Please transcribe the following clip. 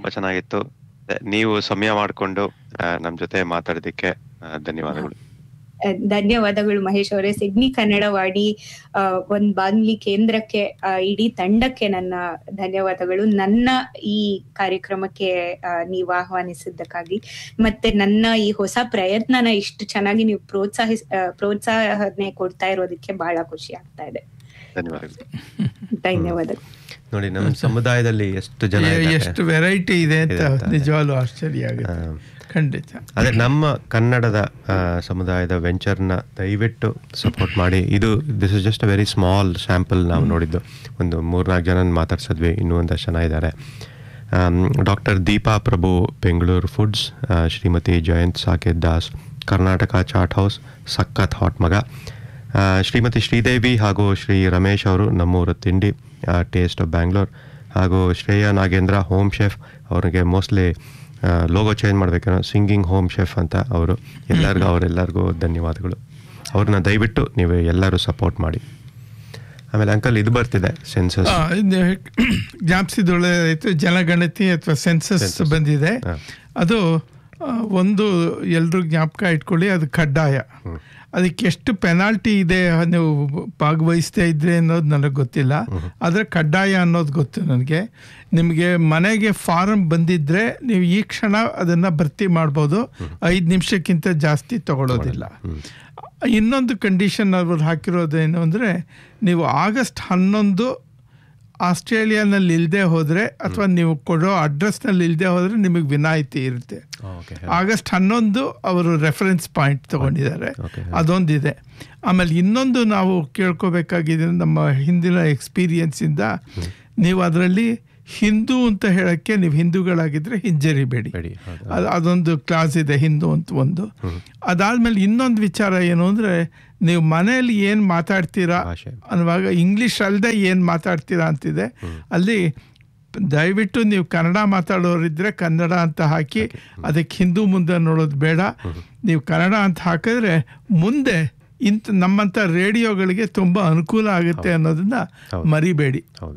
ತುಂಬಾ ಚೆನ್ನಾಗಿತ್ತು ಅದೇ, ನೀವು ಸಮಯ ಮಾಡಿಕೊಂಡು ನಮ್ ಜೊತೆ ಮಾತಾಡೋದಕ್ಕೆ ಆ, ಧನ್ಯವಾದಗಳು ಆ, ಧನ್ಯವಾದಗಳು ಮಹೇಶ್ ಅವರೇ ಸಿಡ್ನಿ ಕನ್ನಡವಾಣಿ ಆ, ಒಂದ್ ಬಾನ್ಲಿ ಕೇಂದ್ರಕ್ಕೆ ಆ, ಇಡೀ ತಂಡಕ್ಕೆ ನನ್ನ ಧನ್ಯವಾದಗಳು ನನ್ನ ಈ ಕಾರ್ಯಕ್ರಮಕ್ಕೆ ಆ, ನೀವು ಆಹ್ವಾನಿಸಿದ್ದಕ್ಕಾಗಿ ಮತ್ತೆ ನನ್ನ ಈ ಹೊಸ ಪ್ರಯತ್ನನ ಇಷ್ಟು ಚೆನ್ನಾಗಿ ನೀವು ಪ್ರೋತ್ಸಾಹಿಸ್ ಆ, ಪ್ರೋತ್ಸಾಹನೆ ಕೊಡ್ತಾ ಇರೋದಕ್ಕೆ ಬಹಳ ಖುಷಿ ಆಗ್ತಾ ಇದೆ ಧನ್ಯವಾದಗಳು ಧನ್ಯವಾದಗಳು ನೋಡಿ ನಮ್ಮ ಸಮುದಾಯದಲ್ಲಿ ಎಷ್ಟು ಜನ ಎ- ಇದ್ದಾರೆ. ಎಷ್ಟು ವೆರೈಟಿ ಇದೆ ಅಂತ ಇದೆ ಅಂತ. ನಿಜವಾಗ್ಲೂ ಆಶ್ಚರ್ಯ ಆಗುತ್ತೆ ಆ, ಖಂಡಿತ ಅದೇ ನಮ್ಮ ಕನ್ನಡದ ಆ, ಸಮುದಾಯದ ವೆಂಚರ್ನ ದಯವಿಟ್ಟು ಸಪೋರ್ಟ್ ಮಾಡಿ ಇದು this is just a very small sample ನಾವು ನೋಡಿದ್ದು ಒಂದು ಮೂರ್ನಾಲ್ಕು ಜನ ಮಾತಾಡ್ಸಿದ್ವಿ ಇನ್ನೂ ಒಂದಷ್ಟು ಜನ ಇದ್ದಾರೆ ಡಾಕ್ಟರ್ ದೀಪಾ ಪ್ರಭು ಬೆಂಗಳೂರು ಫುಡ್ಸ್ ಆ, ಶ್ರೀಮತಿ ಜಯಂತ್ ಸಾಕೇತ್ ದಾಸ್ ಕರ್ನಾಟಕ ಚಾಟ್ ಹೌಸ್ ಸಖತ್ ಹಾಟ್ ಮಗ ಆ, ಶ್ರೀಮತಿ ಶ್ರೀದೇವಿ ಹಾಗೂ ಶ್ರೀ ರಮೇಶ್ ಅವರು ನಮ್ಮೂರು ತಿಂಡಿ ಟೇಸ್ಟ್ ಆಫ್ ಬ್ಯಾಂಗ್ಳೂರ್ ಹಾಗೂ ಶ್ರೇಯಾ ನಾಗೇಂದ್ರ ಹೋಮ್ ಶೆಫ್ ಅವ್ರಿಗೆ ಮೋಸ್ಟ್ಲಿ ಲೋಗೋ ಚೇಂಜ್ ಮಾಡ್ಬೇಕೇನೋ ಸಿಂಗಿಂಗ್ ಹೋಮ್ ಶೆಫ್ ಅಂತ ಅವರು ಎಲ್ಲರಿಗೂ ಅವರೆಲ್ಲರಿಗೂ ಧನ್ಯವಾದಗಳು ಅವ್ರನ್ನ ದಯವಿಟ್ಟು ನೀವು ಎಲ್ಲರೂ ಸಪೋರ್ಟ್ ಮಾಡಿ ಆಮೇಲೆ ಅಂಕಲ್ ಇದು ಬರ್ತಿದೆ ಸೆನ್ಸಸ್ ಆ, ಇದು ಜ್ಞಾಪಿಸಿದೊಳ್ಳೆ ಆಯ್ತು ಜನಗಣತಿ ಅಥವಾ ಸೆನ್ಸಸ್ Census. ಬಂದಿದೆ ಹಾ. ಅದು ಆ, ಒಂದು ಎಲ್ಲರೂ ಜ್ಞಾಪಕ ಇಟ್ಕೊಳ್ಳಿ ಅದು ಕಡ್ಡಾಯ ಅದಕ್ಕೆ ಎಷ್ಟು ಪೆನಾಲ್ಟಿ ಇದೆ ನೀವು ಭಾಗವಹಿಸ್ತಾ ಇದ್ರೆ ಅನ್ನೋದು ನನಗೆ ಗೊತ್ತಿಲ್ಲ ಆದರೆ ಕಡ್ಡಾಯ ಅನ್ನೋದು ಗೊತ್ತು ನನಗೆ ನಿಮಗೆ ಮನೆಗೆ ಫಾರಮ್ ಬಂದಿದ್ರೆ ನೀವು ಈ ಕ್ಷಣ ಅದನ್ನು ಭರ್ತಿ ಮಾಡ್ಬೋದು ಐದು ನಿಮಿಷಕ್ಕಿಂತ ಜಾಸ್ತಿ ತಗೊಳ್ಳೋದಿಲ್ಲ ಇನ್ನೊಂದು ಕಂಡೀಷನ್ ಅವರು ಹಾಕಿರೋದೇನು ಅಂದರೆ ನೀವು ಆಗಸ್ಟ್ ಹನ್ನೊಂದು ಆಸ್ಟ್ರೇಲಿಯಾನಲ್ಲಿ ಇಲ್ಲದೆ ಹೋದರೆ ಅಥವಾ ನೀವು ಕೊಡೋ ಅಡ್ರೆಸ್ನಲ್ಲಿ ಇಲ್ಲದೆ ಹೋದರೆ ನಿಮಗೆ ವಿನಾಯಿತಿ ಇರುತ್ತೆ ಓಕೆ ಆಗಸ್ಟ್ ಹನ್ನೊಂದು ಅವರು ರೆಫರೆನ್ಸ್ ಪಾಯಿಂಟ್ ತಗೊಂಡಿದ್ದಾರೆ Okay. ಅದೊಂದಿದೆ ಆಮೇಲೆ ಇನ್ನೊಂದು ನಾವು ಕೇಳ್ಕೋಬೇಕಾಗಿದೆ ನಮ್ಮ ಹಿಂದಿನ ಎಕ್ಸ್ಪೀರಿಯನ್ಸಿಂದ ನೀವು ಅದರಲ್ಲಿ ಹಿಂದೂ ಅಂತ ಹೇಳೋಕ್ಕೆ ನೀವು ಹಿಂದೂಗಳಾಗಿದ್ದರೆ ಹಿಂಜರಿಬೇಡಿ ಬೇಡಿ ಹೌದು ಅದು ಅದೊಂದು ಕ್ಲಾಸ್ ಇದೆ ಹಿಂದೂ ಅಂತ ಒಂದು ಅದಾದ್ಮೇಲೆ ಇನ್ನೊಂದು ವಿಚಾರ ಏನು ಅಂದರೆ ನೀವು ಮನೆಯಲ್ಲಿ ಏನು ಮಾತಾಡ್ತೀರಾ ಭಾಷೆ ಅನ್ನುವಾಗ ಇಂಗ್ಲೀಷ್ ಅಲ್ಲದೆ ಏನು ಮಾತಾಡ್ತೀರಾ ಅಂತಿದೆ ಅಲ್ಲಿ ದಯವಿಟ್ಟು ನೀವು ಕನ್ನಡ ಮಾತಾಡೋರಿದ್ರೆ ಕನ್ನಡ ಅಂತ ಹಾಕಿ ಅದಕ್ಕೆ ಹಿಂದೂ ಮುಂದೆ ನೋಡೋದು ಬೇಡ ನೀವು ಕನ್ನಡ ಅಂತ ಹಾಕಿದ್ರೆ ಮುಂದೆ ಇಂಥ ನಮ್ಮಂಥ ರೇಡಿಯೋಗಳಿಗೆ ತುಂಬ ಅನುಕೂಲ ಆಗುತ್ತೆ ಅನ್ನೋದನ್ನ ಹೌದು. ಮರಿಬೇಡಿ ಹೌದು